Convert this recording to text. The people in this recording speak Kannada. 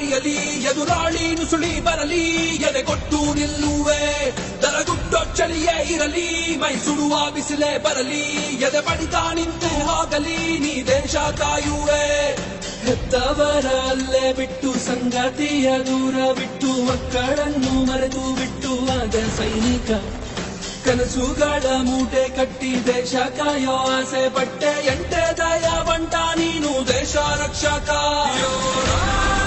ಕರಿಯಲಿ ಎದುರಾಳಿ ನುಸುಳಿ ಬರಲಿ ಎದೆ ಕೊಟ್ಟು ನಿಲ್ಲುವೆ ದರಗುಟ್ಟೋ ಚಳಿಯೇ ಇರಲಿ ಮೈ ಸುಡುವ ಬಿಸಿಲೇ ಬರಲಿ ಎದೆ ಬಡಿತ ನಿಂತು ಹೋಗಲಿ ನೀ ದೇಶ ಕಾಯುವೆ ಹೆತ್ತವರ ಅಲ್ಲೇ ಬಿಟ್ಟು ಸಂಗತಿಯ ದೂರ ಬಿಟ್ಟು ಮಕ್ಕಳನ್ನು ಮರೆತು ಬಿಟ್ಟು ಆದ ಸೈನಿಕ ಕನಸುಗಳ ಮೂಟೆ ಕಟ್ಟಿ ದೇಶ ಕಾಯೋ ಆಸೆ ಪಟ್ಟೆ ಎಂಟೆ ದಯ ಬಂಟ ನೀನು ದೇಶ ರಕ್ಷಕ ಯೋರ